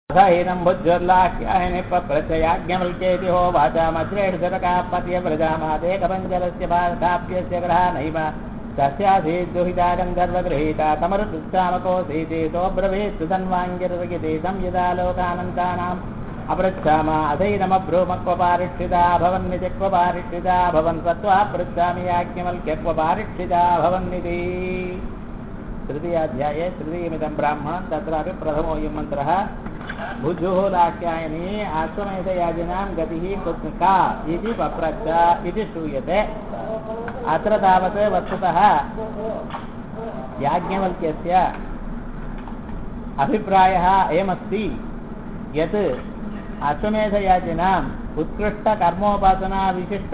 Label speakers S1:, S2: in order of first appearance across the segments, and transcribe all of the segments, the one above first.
S1: सहीनं भुज्वल्लाख्यायने प्रत्ययाज्ञवल्क्येति हो वाचामद्रेणुशतकाः पत्य प्रजामादेकपञ्चलस्य भारताप्यस्य ग्रहानैव तस्यासीत् दुहिता गन्धर्वगृहीता तमरुत्सामकोऽसीति सोऽब्रवीत् सुधन्वाङ्गिर्विगिति संयदा लोकानन्तानाम् अपृच्छाम अधैनमब्रूमक्वपारिक्षिता भवन्निति क्वपारिक्षिता भवन् सत्त्वा पृच्छामि याज्ञवल्क्य क्वपारिक्षिता भवन्निति तृतीयाध्याये तृतीयमिदं ब्राह्मणं तत्रापि प्रथमोऽयं मन्त्रः भुजुहोलाख्यायनी आश्वमेधयाजिनां गतिः कुत्र का इति पप्रच्छ इति श्रूयते अत्र तावत् वस्तुतः याज्ञवल्क्यस्य अभिप्रायः अयमस्ति यत् अश्वमेधयाजिनाम् उत्कृष्टकर्मोपासना विशिष्ट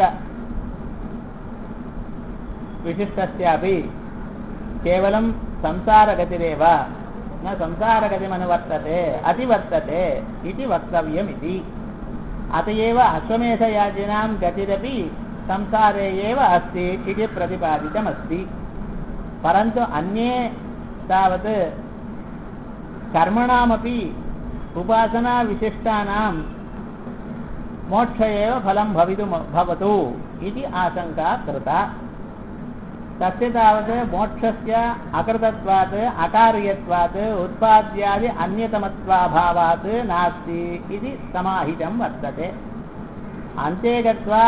S1: विशिष्टस्यापि केवलं संसारगतिरेव न संसारगतिमनुवर्तते अतिवर्तते इति वक्तव्यमिति अत एव अश्वमेधयाजिनां गतिरपि संसारे एव अस्ति इति प्रतिपादितमस्ति परन्तु अन्ये तावत् कर्मणामपि उपासनाविशिष्टानां मोक्ष एव फलं भवितुं भवतु इति आशङ्का कृता तस्य तावत् मोक्षस्य अकृतत्वात् अकार्यत्वात् उत्पाद्यादि अन्यतमत्वाभावात् नास्ति इति समाहितं वर्तते अन्ते गत्वा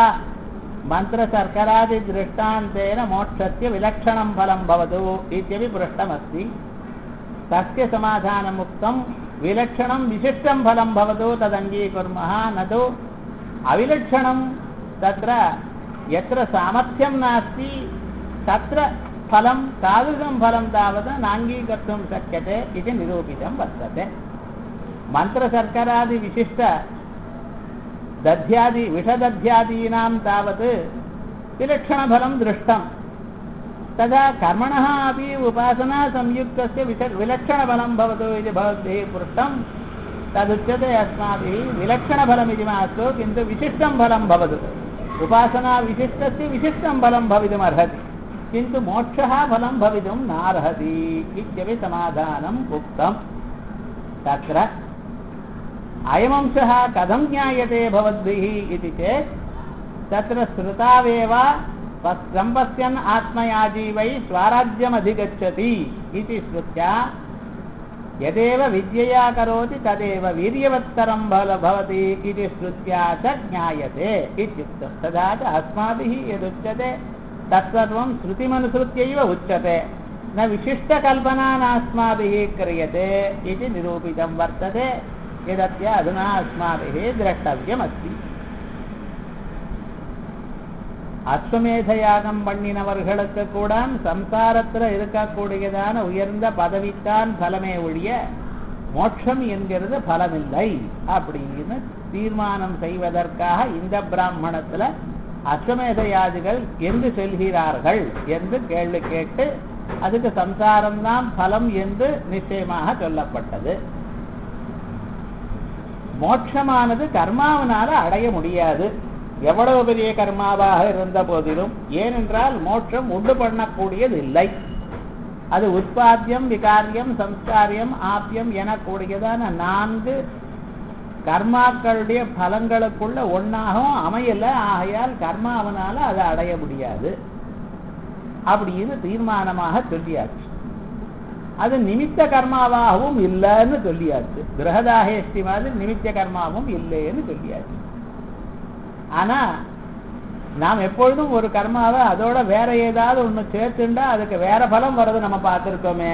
S1: मन्त्रशर्करादिदृष्टान्तेन मोक्षस्य विलक्षणं फलं भवतु इत्यपि पृष्टमस्ति तस्य समाधानमुक्तं विलक्षणं विशिष्टं फलं भवतु तदङ्गीकुर्मः न तु अविलक्षणं तत्र यत्र सामर्थ्यं नास्ति तत्र फलं तादृशं फलं तावत् नाङ्गीकर्तुं शक्यते इति निरूपितं वर्तते मन्त्रशर्करादिविशिष्ट दध्यादि विषदध्यादीनां तावत् विलक्षणफलं दृष्टं तदा कर्मणः अपि उपासनासंयुक्तस्य विश विलक्षणफलं भवतु इति भवद्भिः पृष्टं तदुच्यते अस्माभिः विलक्षणफलमिति मास्तु किन्तु विशिष्टं फलं भवतु उपासनाविशिष्टस्य विशिष्टं फलं भवितुमर्हति किन्तु मोक्षः फलं भवितुं नार्हति इत्यपि समाधानम् उक्तम् तत्र अयमंशः कथं ज्ञायते भवद्भिः इति चेत् तत्र श्रुतावेव सम्पश्यन् आत्मयाजी वै स्वाराज्यमधिगच्छति इति श्रुत्या यदेव विद्यया करोति तदेव वीर्यवत्तरं बल भवति इति श्रुत्या च ज्ञायते इत्युक्तं तथा च अस्माभिः यदुच्यते तत्सर्वं श्रुतिमनुसृत्यैव उच्यते न विशिष्टकल्पना नास्माभिः क्रियते इति निरूपितं वर्तते यदत्य अधुना अस्माभिः द्रष्टव्यमस्ति அஸ்வமேதயாகம் பண்ணினவர்களுக்கு கூட சம்சாரத்தில் இருக்கக்கூடியதான உயர்ந்த பதவித்தான் பலமே ஒழிய மோட்சம் என்கிறது பலமில்லை அப்படின்னு தீர்மானம் செய்வதற்காக இந்த பிராமணத்துல அஸ்வமேதயாதிகள் எங்கு செல்கிறார்கள் என்று கேள்வி கேட்டு அதுக்கு சம்சாரம்தான் பலம் என்று நிச்சயமாக சொல்லப்பட்டது மோட்சமானது கர்மாவனால அடைய முடியாது எவ்வளவு பெரிய கர்மாவாக இருந்த போதிலும் ஏனென்றால் மோட்சம் உண்டு பண்ணக்கூடியது இல்லை அது உற்பத்தியம் விகாரியம் சம்ஸ்காரியம் ஆப்பியம் எனக்கூடியதான நான்கு கர்மாக்களுடைய பலங்களுக்குள்ள ஒன்னாகவும் அமையல ஆகையால் கர்மாவனால அதை அடைய முடியாது அப்படின்னு தீர்மானமாக சொல்லியாச்சு அது நிமித்த கர்மாவாகவும் இல்லைன்னு சொல்லியாச்சு கிரகதாகேஷ்டி மாதிரி நிமித்த கர்மாவும் இல்லைன்னு சொல்லியாச்சு ஆனா நாம் எப்பொழுதும் ஒரு கர்மாவை அதோட வேற ஏதாவது ஒண்ணு சேர்த்துண்டா அதுக்கு வேற பலம் வர்றது நம்ம பார்த்திருக்கோமே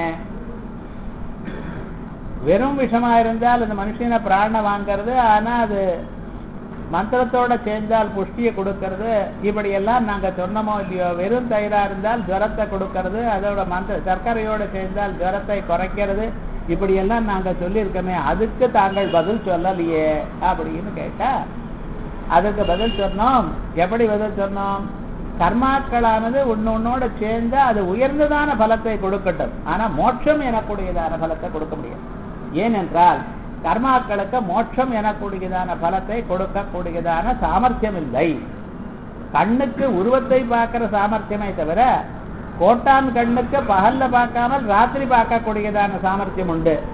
S1: வெறும் விஷமா இருந்தால் அந்த மனுஷனை பிராண வாங்கிறது ஆனா அது மந்திரத்தோட சேர்ந்தால் புஷ்டியை கொடுக்கறது இப்படி எல்லாம் நாங்க சொன்னமோ இல்லையோ வெறும் தயிரா இருந்தால் ஜுரத்தை கொடுக்கறது அதோட மந்திர சர்க்கரையோட சேர்ந்தால் ஜுரத்தை குறைக்கிறது இப்படி எல்லாம் நாங்க சொல்லியிருக்கோமே அதுக்கு தாங்கள் பதில் சொல்லலையே அப்படின்னு கேட்டா அதுக்கு பதில் சொன்னோம் எப்படி பதில் சொன்னோம் கர்மாக்களானது ஒன்னொன்னோட சேர்ந்து அது உயர்ந்ததான பலத்தை கொடுக்கட்டும் ஆனா மோட்சம் எனக்கூடியதான பலத்தை கொடுக்க முடியாது ஏனென்றால் கர்மாக்களுக்கு மோட்சம் எனக்கூடியதான பலத்தை கொடுக்கக்கூடியதான சாமர்த்தியம் இல்லை கண்ணுக்கு உருவத்தை பார்க்கிற சாமர்த்தியமே தவிர கோட்டான் கண்ணுக்கு பகல்ல பார்க்காமல் ராத்திரி பார்க்கக்கூடியதான சாமர்த்தியம் உண்டு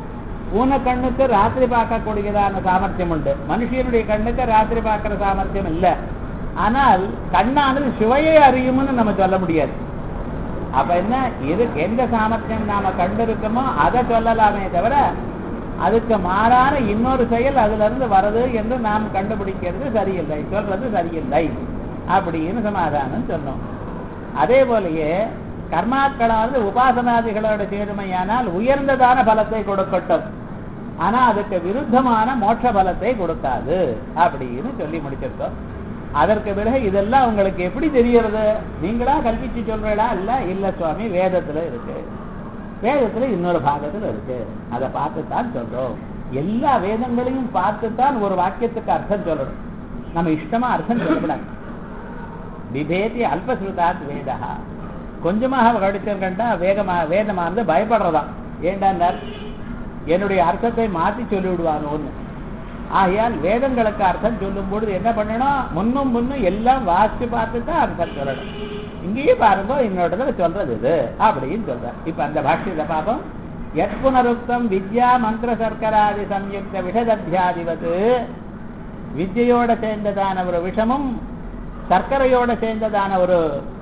S1: பூனை கண்ணுக்கு ராத்திரி பார்க்கக்கூடியதான சாமர்த்தியம் உண்டு மனுஷனுடைய கண்ணுக்கு ராத்திரி பார்க்கிற சாமர்த்தியம் இல்லை ஆனால் கண்ணானது சுவையை அறியும்னு நம்ம சொல்ல முடியாது அப்ப என்ன இது எந்த சாமர்த்தியம் நாம கண்டிருக்கோமோ அதை சொல்லலாமே தவிர அதுக்கு மாறான இன்னொரு செயல் அதுல இருந்து வருது என்று நாம் கண்டுபிடிக்கிறது சரியில்லை சொல்றது சரியில்லை அப்படின்னு சமாதானம் சொன்னோம் அதே போலயே கர்மாக்களானது உபாசனாதிகளோட சேருமையானால் உயர்ந்ததான பலத்தை கொடுக்கட்டும் ஆனா அதுக்கு விருத்தமான மோட்ச பலத்தை கொடுக்காது அப்படின்னு சொல்லி முடிச்சிருக்கோம் அதற்கு பிறகு இதெல்லாம் உங்களுக்கு எப்படி தெரியறது நீங்களா கல்விச்சு சொல்றீங்களா இல்ல இல்ல சுவாமி வேதத்துல இருக்கு வேதத்துல இன்னொரு பாகத்துல இருக்கு அதை பார்த்துத்தான் சொல்றோம் எல்லா வேதங்களையும் பார்த்துத்தான் ஒரு வாக்கியத்துக்கு அர்த்தம் சொல்லணும் நம்ம இஷ்டமா அர்த்தம் சொல்லக்கூடாது விபேதி அல்பஸ்ருதாத் வேதா கொஞ்சமாக படிச்சிருக்கா வேகமா வேதமானது பயப்படுறதாம் ஏண்டாந்தார் என்னுடைய அர்த்தத்தை மாத்தி சொல்லி விடுவானோன்னு ஆகையால் வேதங்களுக்கு அர்த்தம் சொல்லும் பொழுது என்ன பண்ணணும் முன்னும் முன்னும் எல்லாம் வாசிச்சு பார்த்து தான் அர்த்தம் சொல்லணும் இங்கேயே பாருங்க இன்னொரு சொல்றது இது அப்படின்னு சொல்ற இப்ப அந்த பாஷ்யத்தை பார்ப்போம் எட்புனருக்தம் வித்யா மந்திர சர்க்கராதி சம்யுக்த விஷதத்தியாதிபத்து வித்யோட சேர்ந்ததான ஒரு விஷமும் சர்க்கரையோட சேர்ந்ததான ஒரு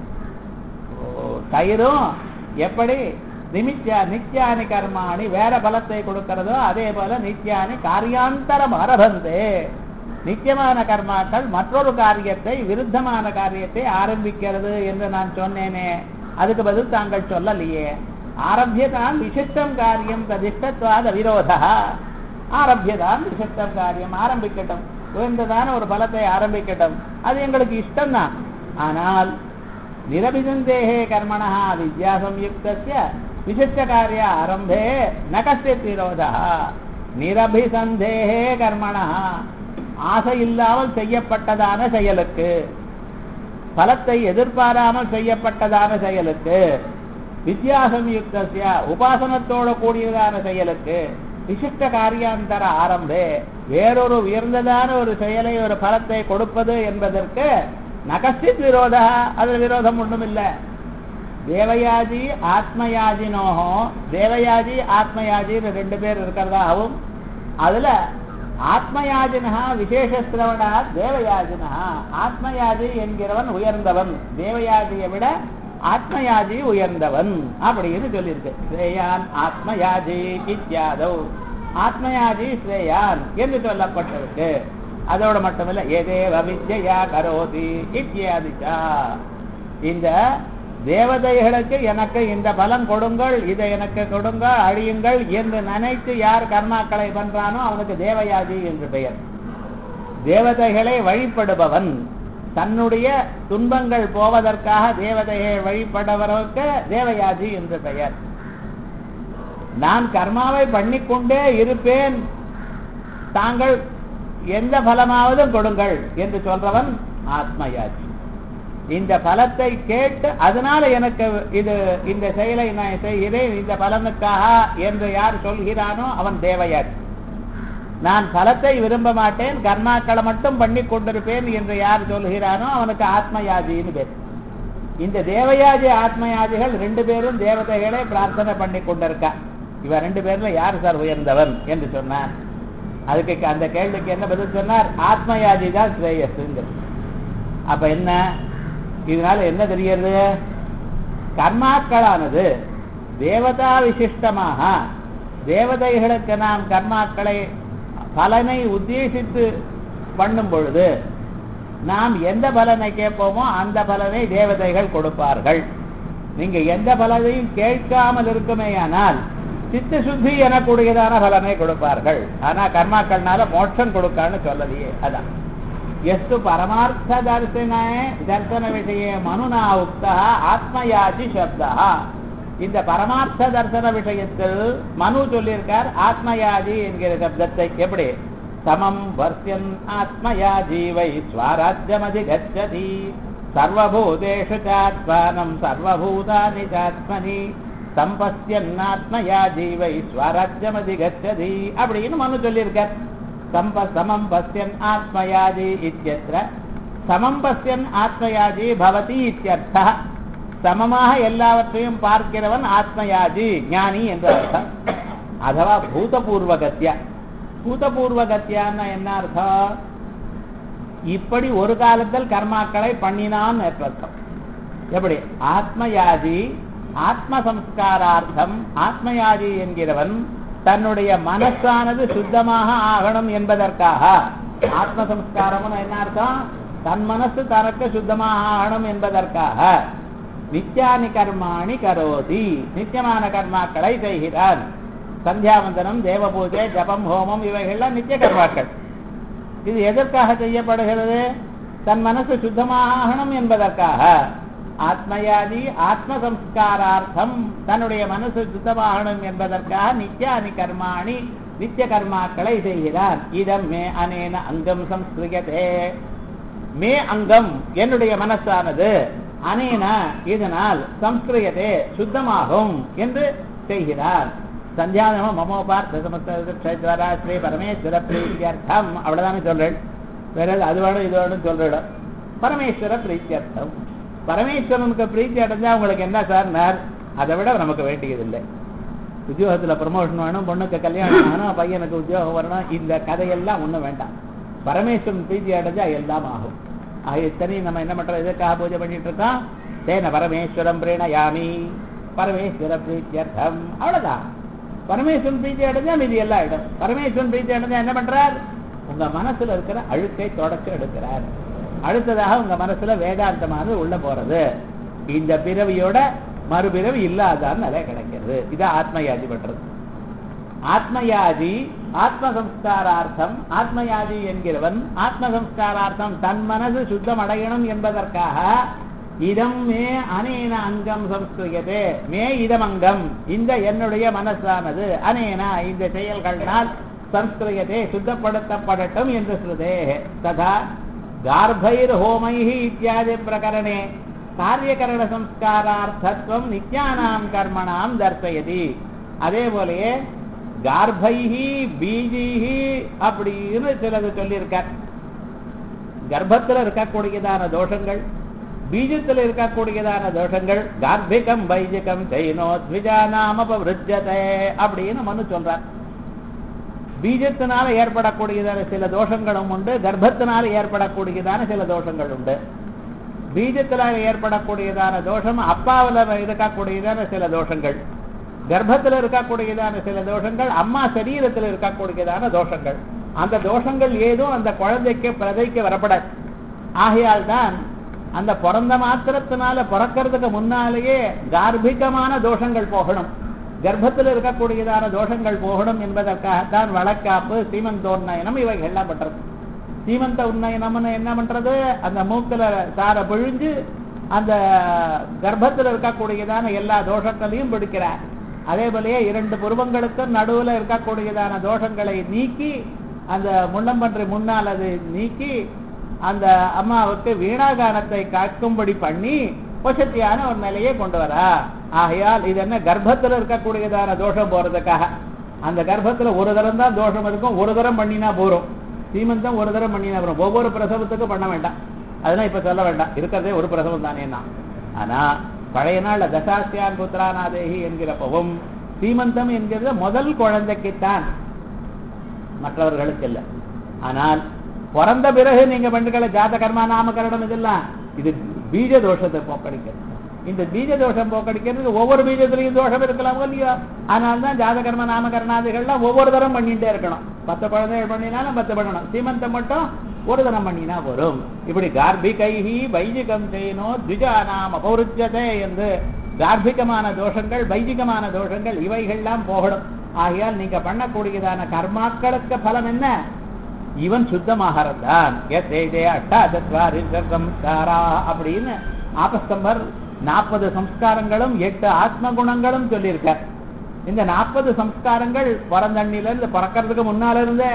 S1: தயிரும் எப்படி நிமித்யா நித்யானி கர்மாணி வேற பலத்தை கொடுக்கிறதோ அதே போல நித்யானி காரியாந்தரம் அரபந்தே நித்தியமான கர்மாக்கள் மற்றொரு காரியத்தை விருத்தமான காரியத்தை ஆரம்பிக்கிறது என்று நான் சொன்னேனே அதுக்கு பதில் தாங்கள் சொல்லலையே ஆரம்பியதான் விசிஷ்டம் காரியம் ததிஷ்டத்வாத விரோதா ஆரம்பியதான் விசிஷ்டம் காரியம் ஆரம்பிக்கட்டும் உயர்ந்ததான ஒரு பலத்தை ஆரம்பிக்கட்டும் அது எங்களுக்கு இஷ்டம்தான் ஆனால் நிரபிசந்தேகே கர்மணா வித்யா சம்யுக்தஸ்ய விசிஷ்ட காரிய ஆரம்பே ந கஷ்டித் விரோதா நிரபிசந்தேகே கர்மணா ஆசை இல்லாமல் செய்யப்பட்டதான செயலுக்கு பலத்தை எதிர்பாராமல் செய்யப்பட்டதான செயலுக்கு வித்யாசம்யுக்தசிய உபாசனத்தோட கூடியதான செயலுக்கு விசிஷ்ட காரியாந்தர ஆரம்பே வேறொரு உயர்ந்ததான ஒரு செயலை ஒரு பலத்தை கொடுப்பது என்பதற்கு நகஸ்டித் விரோதா அதுல விரோதம் ஒன்றும் இல்லை தேவயாஜி ஆத்மயாஜினோகோ தேவயாஜி ஆத்மயாஜின்னு ரெண்டு பேர் இருக்கிறதாகவும் அதுல ஆத்மயாஜினா விசேஷஸ்திரவனா தேவயாஜினா ஆத்மயாஜி என்கிறவன் உயர்ந்தவன் தேவயாஜியை விட ஆத்மயாஜி உயர்ந்தவன் அப்படின்னு சொல்லியிருக்கு ஸ்ரேயான் ஆத்மயாஜி இத்தியாதவ் ஆத்மயாஜி ஸ்ரேயான் என்று சொல்லப்பட்டிருக்கு அதோட மட்டுமில்ல ஏதேவ வித்யா கரோதி இத்தியாதிச்சா இந்த தேவதைகளுக்கு எனக்கு இந்த பலம் கொடுங்கள் இதை எனக்கு கொடுங்கள் அழியுங்கள் என்று நினைத்து யார் கர்மாக்களை பண்றானோ அவனுக்கு தேவயாஜி என்று பெயர் தேவதைகளை வழிபடுபவன் தன்னுடைய துன்பங்கள் போவதற்காக தேவதையை வழிபடுபவருக்கு தேவயாஜி என்று பெயர் நான் கர்மாவை பண்ணிக்கொண்டே இருப்பேன் தாங்கள் எந்த பலமாவது கொடுங்கள் என்று சொல்றவன் ஆத்மயாஜி இந்த பலத்தை கேட்டு அதனால எனக்கு இது இந்த செயலை நான் செய்கிறேன் இந்த பலனுக்காக என்று யார் சொல்கிறானோ அவன் தேவையார் நான் பலத்தை விரும்ப மாட்டேன் கர்மாக்களை மட்டும் பண்ணி கொண்டிருப்பேன் என்று யார் சொல்கிறானோ அவனுக்கு ஆத்மயாஜின்னு பேர் இந்த தேவயாஜி ஆத்மயாஜிகள் ரெண்டு பேரும் தேவதைகளை பிரார்த்தனை பண்ணி கொண்டிருக்கா இவ ரெண்டு பேர்ல யார் சார் உயர்ந்தவன் என்று சொன்னார் அதுக்கு அந்த கேள்விக்கு என்ன பதில் சொன்னார் ஆத்மயாஜி தான் ஸ்ரேயஸ்ங்கிறது அப்ப என்ன இதனால என்ன தெரிகிறது கர்மாக்களானது தேவதா விசிஷ்டமாக தேவதைகளுக்கு நாம் கர்மாக்களை பலனை உத்தேசித்து பண்ணும் பொழுது நாம் எந்த பலனை கேட்போமோ அந்த பலனை தேவதைகள் கொடுப்பார்கள் நீங்க எந்த பலனையும் கேட்காமல் இருக்குமேயானால் சித்த சுத்தி எனக்கூடியதான பலனை கொடுப்பார்கள் ஆனா கர்மாக்கள்னால மோட்சம் கொடுக்கான்னு சொல்லலையே அதான் எஸ்து பரமார்த்த தர்சன தர்சன விஷய மனுனா உக்தா ஆத்மயாஜி சப்தா இந்த பரமார்த்த தர்சன விஷயத்தில் மனு சொல்லியிருக்கார் ஆத்மயாஜி என்கிற சப்தத்தை எப்படி சமம் வர்த்தியன் ஆத்மயாஜி வை ஸ்வராஜ்யமதி கச்சதி சர்வபூதேஷு சாத்மானம் சர்வபூதானி சாத்மனி சம்பஸ்யன்னாத்மயாஜி வை ஸ்வராஜ்யமதி கச்சதி அப்படின்னு மனு சொல்லியிருக்கார் சம்ப சமம் பஸ்யன் ஆத்மயாஜி இத்தியத்திர சமம் பஸ்யன் ஆத்மயாஜி பவதி இத்தியர்த்த சமமாக எல்லாவற்றையும் பார்க்கிறவன் ஆத்மயாஜி ஞானி என்று அர்த்தம் அதுவா பூதபூர்வகத்தியா பூதபூர்வகத்தியான்னா என்ன அர்த்தம் இப்படி ஒரு காலத்தில் கர்மாக்களை பண்ணினான் அர்த்தம் எப்படி ஆத்மயாதி ஆத்ம சம்ஸ்காரார்த்தம் ஆத்மயாதி என்கிறவன் தன்னுடைய மனசானது சுத்தமாக ஆகணும் என்பதற்காக ஆத்ம சம்ஸ்காரம்னு என்ன அர்த்தம் தன் மனசு தனக்கு சுத்தமாக ஆகணும் என்பதற்காக நித்யானி கர்மாணி கரோதி நித்தியமான கர்மாக்களை செய்கிறான் சந்தியாவந்தனம் தேவ பூஜை ஜபம் ஹோமம் இவைகள்லாம் நித்திய கர்மாக்கள் இது எதற்காக செய்யப்படுகிறது தன் மனசு சுத்தமாக ஆகணும் என்பதற்காக ஆத்மயாதி ஆத்ம சம்ஸ்காரார்த்தம் தன்னுடைய மனசு சுத்தமாகணும் என்பதற்காக நித்யானி கர்மாணி நித்திய கர்மாக்களை செய்கிறார் இதம் மே அனேன அங்கம் சம்ஸ்கிருகதே மே அங்கம் என்னுடைய மனசானது அனேன இதனால் சம்ஸ்கிருயதே சுத்தமாகும் என்று செய்கிறார் சந்தியாதனம் மமோபார்த்த சமஸ்தரா ஸ்ரீ பரமேஸ்வர பிரீத்தியர்த்தம் அவ்வளவுதானே சொல்றேன் வேற எது அது வேணும் இது வேணும் சொல்றேன் பரமேஸ்வர பிரீத்தியர்த்தம் பரமேஸ்வரனுக்கு பிரீத்தி அடைஞ்சா உங்களுக்கு என்ன சார் அதை விட நமக்கு வேண்டியதில்லை உத்தியோகத்துல ப்ரமோஷன் வேணும் பொண்ணுக்கு கல்யாணம் ஆகணும் பையனுக்கு உத்தியோகம் வரணும் இந்த கதையெல்லாம் ஒண்ணும் வேண்டாம் பரமேஸ்வரன் பிரீத்தி அடைஞ்சா எல்லாம் ஆகும் ஆக இத்தனையும் நம்ம என்ன பண்றோம் எதுக்காக பூஜை பண்ணிட்டு இருக்கோம் தேன பரமேஸ்வரம் பிரீணயாமி பரமேஸ்வர பிரீத்தியர்த்தம் அவ்வளவுதான் பரமேஸ்வரன் பிரீத்தி அடைஞ்சா மீதி எல்லாம் ஆயிடும் பரமேஸ்வரன் பிரீத்தி அடைஞ்சா என்ன பண்றார் உங்க மனசுல இருக்கிற அழுக்கை தொடச்சு எடுக்கிறார் அடுத்ததாக உங்க மனசுல வேதாந்தமானது உள்ள போறது இந்த பிறவியோட மறுபிறவி இல்லாதான் நிலை கிடைக்கிறது இது ஆத்மயாதி பண்றது ஆத்மயாதி ஆத்ம சம்ஸ்காரார்த்தம் ஆத்மயாதி என்கிறவன் ஆத்ம சம்ஸ்காரார்த்தம் தன் மனசு சுத்தம் அடையணும் என்பதற்காக இதம் மே அனேன அங்கம் சம்ஸ்கிருகதே மே இதம் அங்கம் இந்த என்னுடைய மனசானது அனேன இந்த செயல்களினால் சம்ஸ்கிருகதே சுத்தப்படுத்தப்படட்டும் என்று சொல்லுதே ததா கார்பைர் ஹோமைஹி இத்தியாதி பிரகரணே காரியகரண சம்ஸ்காரார்த்தத்துவம் நித்யானாம் கர்மணாம் தர்சயதி அதே போலயே கார்பைஹி பீஜிஹி அப்படின்னு சிலது சொல்லியிருக்கார் கர்ப்பத்தில் இருக்கக்கூடியதான தோஷங்கள் பீஜத்தில் இருக்கக்கூடியதான தோஷங்கள் கார்பிகம் வைஜிகம் செய்னோ த்விஜானாம் அபவிருஜ்யதே அப்படின்னு மனு சொல்றார் பீஜத்தினால ஏற்படக்கூடியதான சில தோஷங்களும் உண்டு கர்ப்பத்தினால ஏற்படக்கூடியதான சில தோஷங்கள் உண்டு பீஜத்தினால ஏற்படக்கூடியதான தோஷம் அப்பாவில் இருக்கக்கூடியதான சில தோஷங்கள் கர்ப்பத்தில் இருக்கக்கூடியதான சில தோஷங்கள் அம்மா சரீரத்தில் இருக்கக்கூடியதான தோஷங்கள் அந்த தோஷங்கள் ஏதும் அந்த குழந்தைக்கு பிரதைக்கு வரப்படாது ஆகையால் தான் அந்த பிறந்த மாத்திரத்தினால பிறக்கிறதுக்கு முன்னாலேயே கார்பிகமான தோஷங்கள் போகணும் கர்ப்பத்தில் இருக்கக்கூடியதான தோஷங்கள் போகணும் என்பதற்காகத்தான் வழக்காப்பு சீமந்த உன்னயனம் இவைகள் எல்லாம் பண்றது சீமந்த உன்னயனம்னு என்ன பண்றது அந்த மூக்குல சார பிழிஞ்சு அந்த கர்ப்பத்தில் இருக்கக்கூடியதான எல்லா தோஷங்களையும் பிடிக்கிறார் அதே போலயே இரண்டு புருவங்களுக்கும் நடுவுல இருக்கக்கூடியதான தோஷங்களை நீக்கி அந்த முள்ளம்பன்றி முன்னால் அது நீக்கி அந்த அம்மாவுக்கு வீணாகானத்தை காக்கும்படி பண்ணி வசதியான ஒரு நிலையை கொண்டு வரா ஆகையால் இது என்ன கர்ப்பத்தில் இருக்கக்கூடியதான தோஷம் போறதுக்காக அந்த கர்ப்பத்துல ஒரு தரம் தான் தோஷம் இருக்கும் ஒரு தரம் பண்ணினா போறோம் சீமந்தம் ஒரு தரம் பண்ணினா போறோம் ஒவ்வொரு பிரசவத்துக்கும் பண்ண வேண்டாம் அதெல்லாம் இப்ப சொல்ல வேண்டாம் இருக்கிறதே ஒரு பிரசவம் தானேன்னா ஆனா பழைய நாள்ல தசாசியான் புத்திரானாதேகி என்கிறப்பவும் சீமந்தம் என்கிறது முதல் குழந்தைக்குத்தான் மற்றவர்களுக்கு இல்லை ஆனால் பிறந்த பிறகு நீங்க பெண்களை ஜாத கர்மா நாமகரணம் இதெல்லாம் இது பீஜ தோஷத்தை போக்கடிக்கிறது இந்த பீஜ தோஷம் போக்கடிக்கிறது ஒவ்வொரு பீஜத்திலையும் தோஷம் இருக்கலாம் இல்லையோ அதனால தான் ஜாத கர்ம நாமகரணாதிகள்லாம் ஒவ்வொரு தரம் பண்ணிட்டே இருக்கணும் பத்து குழந்தைகள் பண்ணினாலும் பத்து பண்ணணும் சீமந்தம் மட்டும் ஒரு தரம் பண்ணினா வரும் இப்படி கார்பிகைஹி வைதிகம் செய்யனோ த்விஜானாம் அபௌருஜதே என்று கார்பிகமான தோஷங்கள் வைதிகமான தோஷங்கள் இவைகள்லாம் போகணும் ஆகையால் நீங்க பண்ணக்கூடியதான கர்மாக்களுக்கு பலம் என்ன இவன் சுத்தமாகறன் தான் அட்டாதத்வாரி சம்ஸ்காரா அப்படின்னு ஆபஸ்தம்பர் நாற்பது சம்ஸ்காரங்களும் எட்டு ஆத்ம குணங்களும் சொல்லியிருக்கார் இந்த நாற்பது சம்ஸ்காரங்கள் பிறந்தண்ணில இருந்து பிறக்கிறதுக்கு முன்னால இருந்தே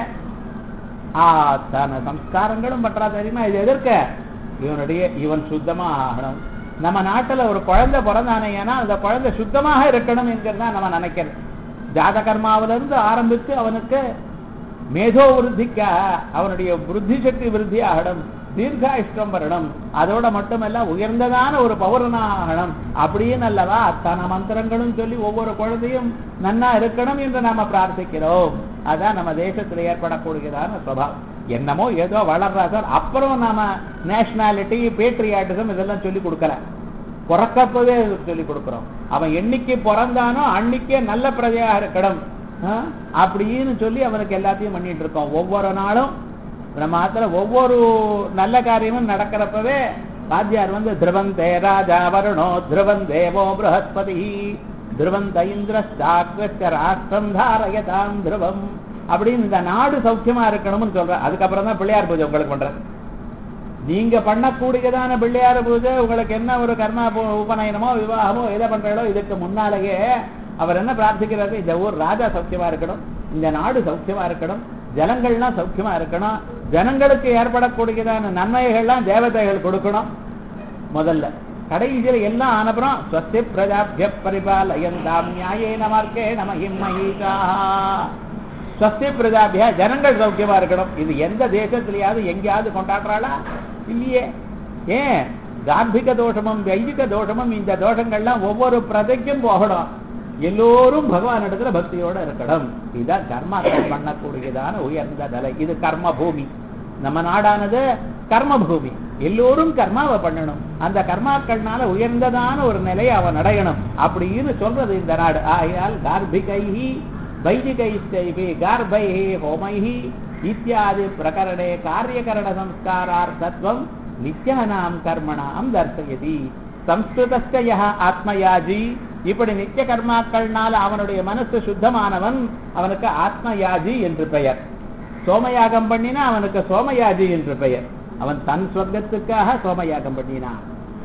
S1: அத்தனை சம்ஸ்காரங்களும் பற்றா தெரியுமா இது எதிர்க்க இவனுடைய இவன் சுத்தமா ஆகணும் நம்ம நாட்டுல ஒரு குழந்தை பிறந்தானேனா அந்த குழந்தை சுத்தமாக இருக்கணும் என்கிறதா நம்ம நினைக்கிறது ஜாத கர்மாவிலிருந்து ஆரம்பித்து அவனுக்கு மேதோ விருத்திக்காக அவனுடைய புத்தி சக்தி விருத்தி ஆகணும் தீர்காயுஷ்டம் வரணும் அதோட மட்டுமல்ல உயர்ந்ததான ஒரு பௌரனாகணும் அப்படின்னு அல்லவா அத்தனை மந்திரங்களும் சொல்லி ஒவ்வொரு குழந்தையும் நன்னா இருக்கணும் என்று நாம பிரார்த்திக்கிறோம் அதான் நம்ம தேசத்துல ஏற்படக்கூடியதான சுபாவம் என்னமோ ஏதோ வளர்றா சார் அப்புறம் நாம நேஷனாலிட்டி பேட்ரியாட்டிசம் இதெல்லாம் சொல்லி கொடுக்கல பிறக்கப்பவே சொல்லி கொடுக்கிறோம் அவன் என்னைக்கு பிறந்தானோ அன்னைக்கே நல்ல பிரஜையாக இருக்கணும் ஆ? அப்படின்னு சொல்லி அவனுக்கு எல்லாத்தையும் பண்ணிட்டு இருக்கோம் ஒவ்வொரு நாளும் பிரமாத்துல ஒவ்வொரு நல்ல காரியமும் நடக்கிறப்பவே வாத்தியார் வந்து திருவந்தே ராஜா வருணோ திருவன் தேவோ பிரகஸ்பதி திருவந்த இந்திர ராஷ்டிரம் தாரயதாம் திருவம் அப்படின்னு இந்த நாடு சௌக்கியமா இருக்கணும்னு சொல்ற அதுக்கப்புறம் தான் பிள்ளையார் பூஜை உங்களுக்கு பண்ற நீங்க பண்ணக்கூடியதான பிள்ளையார் பூஜை உங்களுக்கு என்ன ஒரு கர்மா பு- உபநயனமோ விவாகமோ எதை பண்றீங்களோ இதுக்கு முன்னாலேயே அவர் என்ன பிரார்த்திக்கிறாரு இந்த ஊர் ராஜா சௌக்கியமா இருக்கணும் இந்த நாடு சௌக்கியமா இருக்கணும் ஜனங்கள்லாம் சௌக்கியமா இருக்கணும் ஜனங்களுக்கு ஏற்படக்கூடியதான நன்மைகள்லாம் தேவதைகள் கொடுக்கணும் முதல்ல கடைசியில் எல்லாம் ஆனப்புறம் ஸ்வஸ்தி பிரஜாபிய பரிபாலயந்தாம் நியாயேன மார்க்கேண மகிமயீகா ஸ்வஸ்தி பிரஜாபியா ஜனங்கள் சௌக்கியமா இருக்கணும் இது எந்த தேசத்திலேயாவது எங்கேயாவது கொண்டாடுறாளா இல்லையே ஏன் கார்பிக தோஷமும் வைதிக தோஷமும் இந்த தோஷங்கள்லாம் ஒவ்வொரு பிரதைக்கும் போகணும் எல்லோரும் பகவான் இடத்துல பக்தியோட இருக்கணும் இதுதான் கர்மாக்கள் பண்ணக்கூடியதான உயர்ந்த நிலை இது கர்ம பூமி நம்ம நாடானது கர்ம பூமி எல்லோரும் கர்மாவை பண்ணணும் அந்த கர்மாக்கள்னால உயர்ந்ததான ஒரு நிலையை அவன் அடையணும் அப்படின்னு சொல்றது இந்த நாடு ஆகையால் கார்பிகைஹி வைதிகைஸ்தைபி கார்பைஹி ஹோமைஹி இத்தியாதி பிரகரணே காரியகரண சம்ஸ்காரார்த்தத்வம் நித்யானாம் கர்மணாம் தர்சயதி சம்ஸ்கிருதஸ்ய யஹ ஆத்மயாஜி இப்படி நித்திய கர்மாக்கள்னால அவனுடைய மனசு சுத்தமானவன் அவனுக்கு ஆத்மயாஜி என்று பெயர் சோமயாகம் பண்ணினா அவனுக்கு சோமயாஜி என்று பெயர் அவன் தன் சொர்க்கத்துக்காக சோமயாகம் பண்ணினான்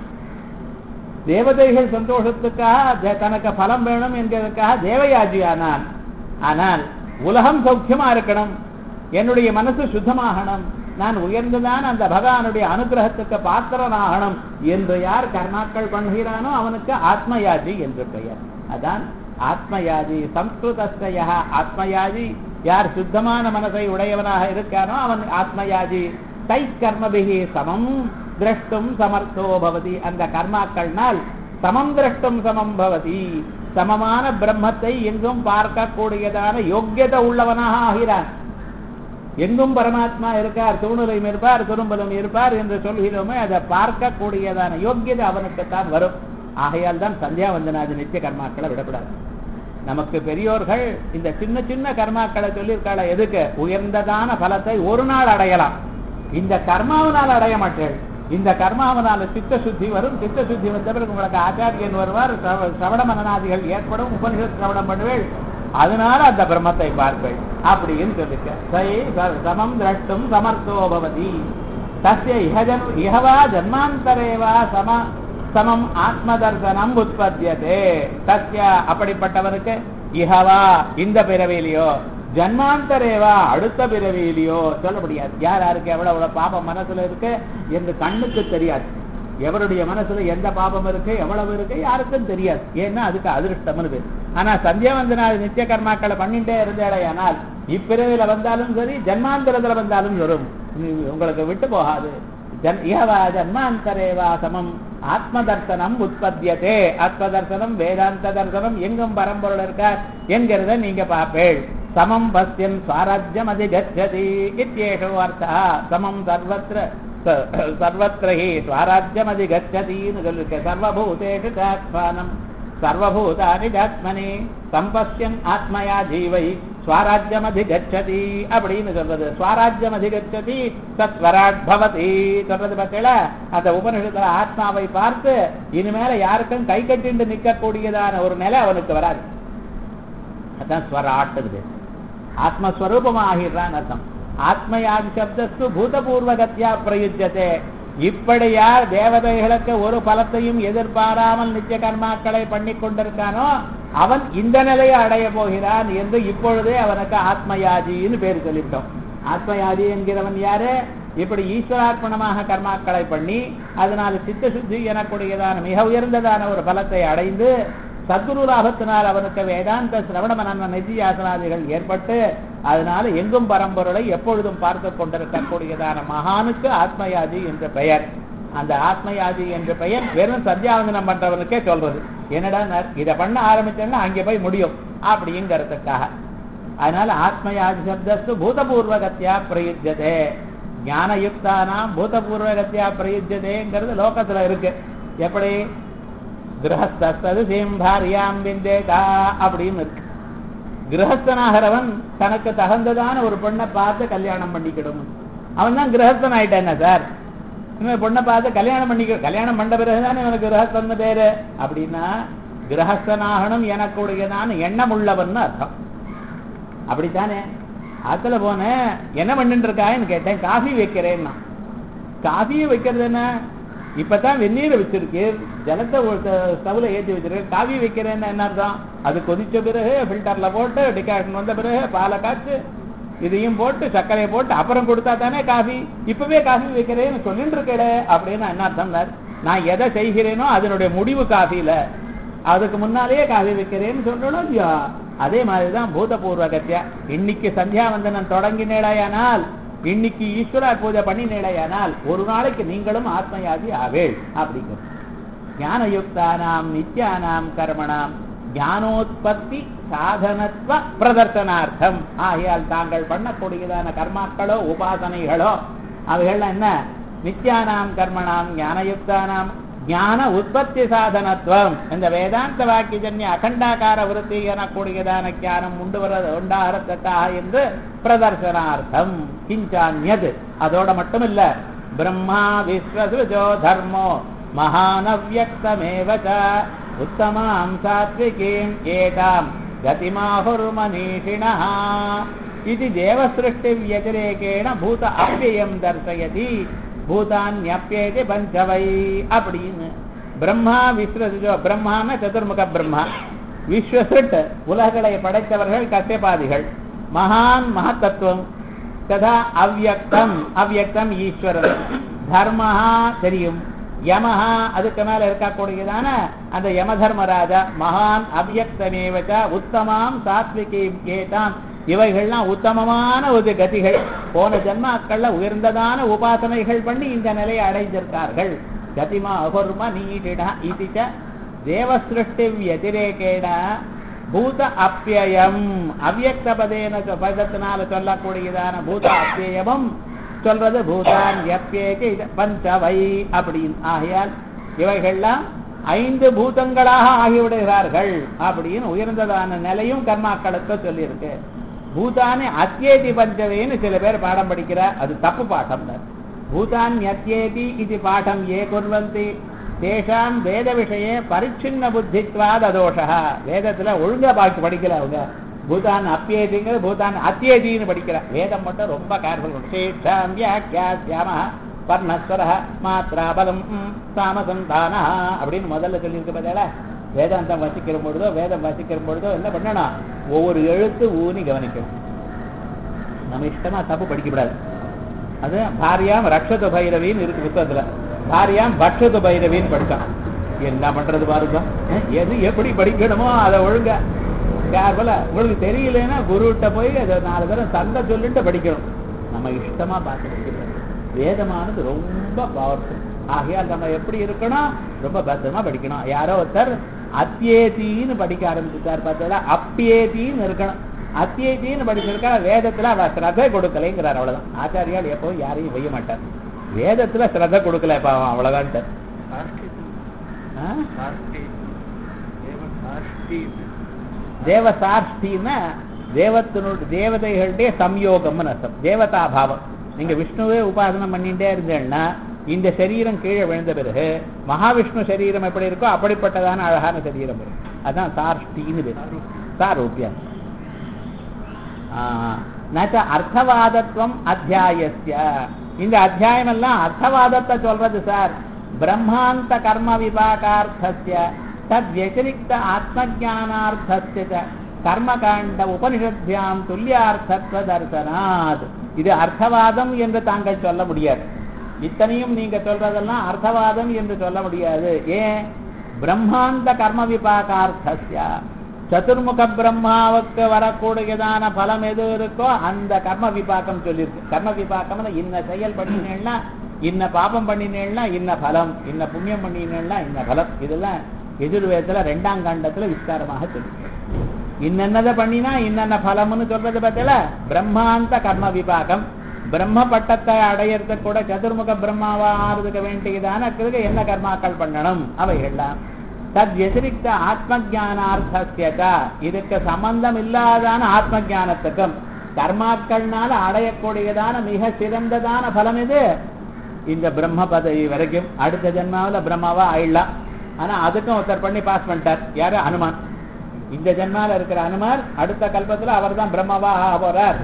S1: தேவதைகள் சந்தோஷத்துக்காக த- தனக்கு பலம் வேணும் என்கிறதுக்காக தேவயாஜி ஆனான் ஆனால் உலகம் சௌக்கியமா இருக்கணும் என்னுடைய மனசு சுத்தமாகணும் நான் உயர்ந்ததான் அந்த பகவானுடைய அனுகிரகத்துக்கு பாத்திரனாகணும் என்று யார் கர்மாக்கள் பண்ணுகிறானோ அவனுக்கு ஆத்மயாஜி என்று பெயர் அதான் ஆத்மயாஜி சம்ஸ்கிருதஸ்ய ஆத்மயாஜி யார் சுத்தமான மனசை உடையவனாக இருக்கானோ அவன் ஆத்மயாஜி தை கர்மபிகி சமம் திரஷ்டும் சமர்த்தோ பவதி அந்த கர்மாக்கள்னால் சமம் திரஷ்டும் சமம் பவதி சமமான பிரம்மத்தை எங்கும் பார்க்கக்கூடியதான யோக்கியதை உள்ளவனாக ஆகிறான் எங்கும் பரமாத்மா இருக்கார் தூணுலையும் இருப்பார் துரும்பலும் இருப்பார் என்று சொல்கிறோமே அதை பார்க்கக்கூடியதான யோக்கியதை அவனுக்குத்தான் வரும் ஆகையால் தான் சந்தியாவந்தனாதி நித்திய கர்மாக்களை விடக்கூடாது நமக்கு பெரியோர்கள் இந்த சின்ன சின்ன கர்மாக்களை சொல்லியிருக்காள எதுக்கு உயர்ந்ததான பலத்தை ஒரு நாள் அடையலாம் இந்த கர்மாவனால் அடைய மாட்டேன் இந்த கர்மாவனால சித்த சுத்தி வரும் சித்த சுத்தி வந்த பிறகு உங்களுக்கு ஆச்சாரியன் வருவார் சவ- சவண மனநாதிகள் ஏற்படும் உபனிஷத் சிரவணம் பண்ணுவேள் அதனால அந்த பிரம்மத்தை பார்ப்பேள் அப்படின்னு சொல்லிக்க சை ச- சமம் திரட்டும் சமர்த்தோ பவதி தஸ்ய இஹஜன் இஹவா ஜன்மாந்தரேவா சம சமம் ஆத்ம தர்சனம் உற்பத்தியதே தஸ்ய அப்படிப்பட்டவனுக்கு இஹவா இந்த பிறவியிலையோ ஜன்மாந்தரேவா அடுத்த பிறவியிலையோ சொல்ல முடியாது யார் யாருக்கு எவ்வளவு எவ்வளவு பாபம் மனசுல இருக்கு என்று கண்ணுக்கு தெரியாது எவருடைய மனசுல எந்த பாபம் இருக்கு எவ்வளவு இருக்கு யாருக்கும் தெரியாது ஏன்னா அதுக்கு அதிருஷ்டம்னு பேர் ஆனா சந்தியாவந்தனால நித்திய கர்மாக்களை பண்ணிட்டே இருந்தேடையானால் இப்பிறவில வந்தாலும் சரி ஜன்மாந்தரத்துல வந்தாலும் வரும் உ- உங்களுக்கு விட்டு போகாது ஜன் இஹவா ஜன்மாந்தரேவா சமம் ஆத்ம தர்சனம் உற்பத்தியதே ஆத்ம தர்சனம் வேதாந்த தர்சனம் எங்கும் பரம்பொருள் இருக்கார் என்கிறத நீங்க பார்ப்பேள் சமம் பஸ்யன் ஸ்வராஜ்யம் அதிகச்சதி இத்தியேஷோ அர்த்தா சமம் சர்வத்திர ச- சர்வத்திர ஹி ஸ்வராஜ்யம் அதிகச்சதின்னு சொல்லிருக்க சர்வபூதேஷு சாத்மானம் சர்வபூதானி ஜாத்மனி சம்பஸ்யன் ஆத்மயா ஜீவை ஸ்வராஜ்யம் அதிகச்சதி அப்படின்னு சொல்றது ஸ்வராஜ்யம் அதிகச்சதி சத்வராட் பவதி சொல்றது பார்த்தீங்களா அந்த உபனிஷத்துல ஆத்மாவை பார்த்து இனிமேல யாருக்கும் கை கட்டிண்டு நிற்கக்கூடியதான ஒரு நிலை அவனுக்கு வராது அதான் ஸ்வராட்டுது ஆத்மஸ்வரூபமா ஆகிடுறான் அர்த்தம் ஆத்மயாதி சப்தஸ்து பூதபூர்வகத்தியா பிரயுஜ்யதே இப்படி யார் தேவதைகளுக்கு ஒரு பலத்தையும் எதிர்பாராமல் நித்திய கர்மாக்களை பண்ணி கொண்டிருக்கானோ அவன் இந்த நிலையை அடைய போகிறான் என்று இப்பொழுதே அவனுக்கு ஆத்மயாஜின்னு பேர் சொல்லிவிட்டோம் ஆத்மயாஜி என்கிறவன் யாரு இப்படி ஈஸ்வரார்ப்பணமாக கர்மாக்களை பண்ணி அதனால் சித்த சுத்தி எனக்கூடியதான மிக உயர்ந்ததான ஒரு பலத்தை அடைந்து சத்குரு லாபத்தினால் அவனுக்கு வேதாந்த சிரவண மனன நிதியாசனாதிகள் ஏற்பட்டு அதனால எங்கும் பரம்பொருளை எப்பொழுதும் பார்த்து கொண்டிருக்கக்கூடியதான மகானுக்கு ஆத்மயாதி என்ற பெயர் அந்த ஆத்மயாதி என்ற பெயர் வெறும் சத்தியாவந்தனம் பண்றவனுக்கே சொல்றது என்னடா இதை பண்ண ஆரம்பிச்சேன்னா அங்கே போய் முடியும் அப்படிங்கிறதுக்காக அதனால ஆத்மயாதி சப்தஸ்து பூதபூர்வகத்தியா பிரயுஜதே ஞானயுக்தானாம் பூதபூர்வகத்தியா பிரயுஜதேங்கிறது லோகத்துல இருக்கு எப்படி கிரகஸ்தது சீம்பாரியாம் விந்தேகா அப்படின்னு இருக்கு கிரகஸ்தனாகிறவன் தனக்கு தகுந்ததான ஒரு பொண்ணை பார்த்து கல்யாணம் பண்ணிக்கிடும் அவன் தான் கிரகஸ்தன் ஆயிட்டான சார் இவன் பொண்ணை பார்த்து கல்யாணம் பண்ணிக்க கல்யாணம் பண்ண பிறகுதானே இவனுக்கு கிரகஸ்தன் பேரு அப்படின்னா கிரகஸ்தனாகணும் எனக்குடையதான எண்ணம் உள்ளவன் அர்த்தம் அப்படித்தானே ஆத்துல போனேன் என்ன பண்ணிட்டு இருக்கான்னு கேட்டேன் காஃபி வைக்கிறேன்னா காஃபியை வைக்கிறது என்ன இப்பதான் வெந்நீரை வச்சிருக்கு ஜலத்தை ஸ்டவ்ல ஏற்றி வச்சிருக்கு காஃபி வைக்கிறேன்னு என்ன அர்த்தம் அது கொதிச்ச பிறகு ஃபில்டர்ல போட்டு டிகாஷன் வந்த பிறகு பாலை காய்ச்சு இதையும் போட்டு சர்க்கரையை போட்டு அப்புறம் கொடுத்தா தானே காஃபி இப்பவே காஃபி வைக்கிறேன்னு சொல்லிட்டு இருக்கே அப்படின்னு என்ன அர்த்தம் நான் எதை செய்கிறேனோ அதனுடைய முடிவு காஃபில அதுக்கு முன்னாலேயே காஃபி வைக்கிறேன்னு சொல்லணும் இல்லையா அதே மாதிரிதான் பூதபூர்வகத்தியா இன்னைக்கு சந்தியாவந்தனம் தொடங்கினேடையானால் இன்னைக்கு ஈஸ்வர பூஜை பண்ணினேடையானால் ஒரு நாளைக்கு நீங்களும் ஆத்மயாதி ஆவேள் அப்படிங்கிறது ஞானயுக்தானாம் நித்யானாம் கர்மணாம் ஞானோத்பத்தி சாதனத்துவ பிரதர்சனார்த்தம் ஆகையால் தாங்கள் பண்ணக்கூடியதான கர்மாக்களோ உபாசனைகளோ அவைகள்லாம் என்ன நித்யானாம் கர்மணாம் ஞானயுக்தானாம் ஞான உற்பத்தி சாதனத்துவம் இந்த வேதாந்த வாக்கியஜன்ய அகண்டாகார விருத்தி எனக்கூடியதான ஞானம் உண்டு வர உண்டாகிறதுக்காக என்று பிரதர்சனார்த்தம் கிஞ்சான்யது அதோட மட்டும் இல்ல பிரம்மா விஸ்வசுஜோ தர்மோ மகானவியக்தமேவ உத்தமாம் சாத்விகீம் ஏதாம் கதிமாहुर्मनीषिणः इति देवसृष्टिव्यतिरेकेण भूत अव्ययम् दर्शयति பூதான்யப்பேதி பஞ்சவை அப்படின்னு பிரம்மா விஸ்வசிஜோ பிரம்மான சதுர்முக பிரம்மா விஸ்வசிட் உலகளை படைத்தவர்கள் கத்தியபாதிகள் மகான் மகத்தத்துவம் ததா அவ்யக்தம் அவ்யக்தம் ஈஸ்வரன் தர்மஹா தெரியும் யமஹா அதுக்கு மேல இருக்கக்கூடியதான அந்த யம தர்மராஜா மகான் அவ்யக்தமேவச்ச உத்தமாம் சாத்விகீம் ஏதாம் இவைகள்லாம் உத்தமமான ஒரு கதிகள் போன ஜென்மாக்கள்ல உயர்ந்ததான உபாசனைகள் பண்ணி இந்த நிலையை அடைந்திருக்கார்கள் கதிமா அகர்ம நீடிடா இதுச்ச தேவசிருஷ்டி வத்திரேகேட பூத அப்பியம் அவ்யக்த பதேன பதத்தினால சொல்லக்கூடியதான பூத அப்பியமும் சொல்றது பூதான் எப்பேக்கு பஞ்சவை அப்படின்னு ஆகையால் இவைகள்லாம் ஐந்து பூதங்களாக ஆகிவிடுகிறார்கள் அப்படின்னு உயர்ந்ததான நிலையும் கர்மாக்களுக்கு சொல்லியிருக்கு பூதானி அத்தியேதி பஞ்சவேன்னு சில பேர் பாடம் படிக்கிறார் அது தப்பு பாடம் பூதான் அத்தியேதி இது பாடம் ஏ குர்வந்தி தேஷாம் வேத விஷய பரிச்சின்ன புத்தித்வாத தோஷா வேதத்துல ஒழுங்கா பாக்கி படிக்கல அவங்க பூதான் அப்பியேதிங்கிறது பூதான் அத்தியேதின்னு படிக்கிற வேதம் மட்டும் ரொம்ப கேர்ஃபுல் சேஷாம் வியாக்கியாம பர்ணஸ்வர மாத்ரா பலம் சாமசந்தான அப்படின்னு முதல்ல சொல்லியிருக்கு பதில வேதாந்தம் வசிக்கிற பொழுதோ வேதம் வசிக்கிற பொழுதோ என்ன பண்ணணும் ஒவ்வொரு எழுத்து ஊனி கவனிக்கணும் நம்ம இஷ்டமா தப்பு படிக்கப்படாது அது பாரியாம் ரக்ஷது பைரவின்னு இருக்கு புத்தகத்துல பாரியாம் பக்ஷது பைரவின்னு படிச்சான் என்ன பண்றது பாருங்க எது எப்படி படிக்கணுமோ அதை ஒழுங்க கேர்ஃபுல்லா உங்களுக்கு தெரியலன்னா குருகிட்ட போய் அதை நாலு பேரும் சண்டை சொல்லிட்டு படிக்கணும் நம்ம இஷ்டமா பார்த்து படிக்கணும் வேதமானது ரொம்ப பவர்ஃபுல் ஆகையால் நம்ம எப்படி இருக்கணும் ரொம்ப பத்திரமா படிக்கணும் யாரோ ஒருத்தர் அத்தியேத்தின்னு படிக்க ஆரம்பிச்சுட்டார் பார்த்தா அப்பியேத்தின்னு இருக்கணும் அத்தியேத்தின்னு படிச்சிருக்கா வேதத்துல அவ ஸ்ரத்தை கொடுக்கலைங்கிறார் அவ்வளவுதான் ஆச்சாரியால் எப்பவும் யாரையும் வைய மாட்டார் வேதத்துல ஸ்ரத்த கொடுக்கல பாவம் அவ்வளவுதான் தேவசாஷ்டின்னா தேவத்தினுடைய தேவதைகளுடைய சம்யோகம்னு அர்த்தம் தேவதா பாவம் நீங்க விஷ்ணுவே உபாசனம் பண்ணிட்டே இருந்தேன்னா இந்த சரீரம் கீழே விழுந்த பிறகு மகாவிஷ்ணு சரீரம் எப்படி இருக்கோ அப்படிப்பட்டதான அழகான சரீரம் வரும் அதான் சார்ஷ்டின்னு பேர் சாரூபியம் நச்ச அர்த்தவாதத்துவம் அத்தியாயஸ்ய இந்த அத்தியாயம் எல்லாம் அர்த்தவாதத்தை சொல்றது சார் பிரம்மாந்த கர்ம விபாகார்த்தஸ்ய தத் வத்திரிக்த ஆத்மஜானார்த்தஸ்ய கர்மகாண்ட உபனிஷத்யாம் துல்லியார்த்தத்வ தர்சனாத் இது அர்த்தவாதம் என்று தாங்கள் சொல்ல முடியாது இத்தனையும் நீங்க சொல்றதெல்லாம் அர்த்தவாதம் என்று சொல்ல முடியாது ஏன் பிரம்மாந்த கர்ம விபாகார்த்தஸ்ய சதுர்முக பிரம்மாவுக்கு வரக்கூடியதான பலம் எது இருக்கோ அந்த கர்ம விபாக்கம் சொல்லியிருக்கு கர்ம விபாக்கம்னா இன்ன செயல் பண்ணினேன்னா இன்ன பாபம் பண்ணினேன்னா இன்ன பலம் இன்ன புண்ணியம் பண்ணினேன்னா இன்ன பலம் இதெல்லாம் எதிர்வேதத்துல ரெண்டாம் காண்டத்துல விஸ்தாரமாக சொல்லியிருக்கு இன்னென்னதை பண்ணினா இன்னென்ன பலம்னு சொல்றது பார்த்தல பிரம்மாந்த கர்ம விபாகம் பிரம்ம பட்டத்தை அடையறதுக்கு கூட சதுர்முக பிரம்மாவா ஆறுதுக்கு வேண்டியதான என்ன கர்மாக்கள் பண்ணணும் அவைகள்லாம் தத் வதிரிக்த ஆத்ம ஜானார்த்தா இதுக்கு சம்பந்தம் இல்லாதான ஆத்ம ஜானத்துக்கும் கர்மாக்கள்னால அடையக்கூடியதான மிக சிறந்ததான பலம் இது இந்த பிரம்ம பதவி வரைக்கும் அடுத்த ஜென்மாவில் பிரம்மாவா ஆயிடலாம் ஆனா அதுக்கும் ஒருத்தர் பண்ணி பாஸ் பண்ணிட்டார் யாரு அனுமான் இந்த ஜென்மால இருக்கிற அனுமார் அடுத்த கல்பத்துல அவர் தான் பிரம்மவா ஆக போறார்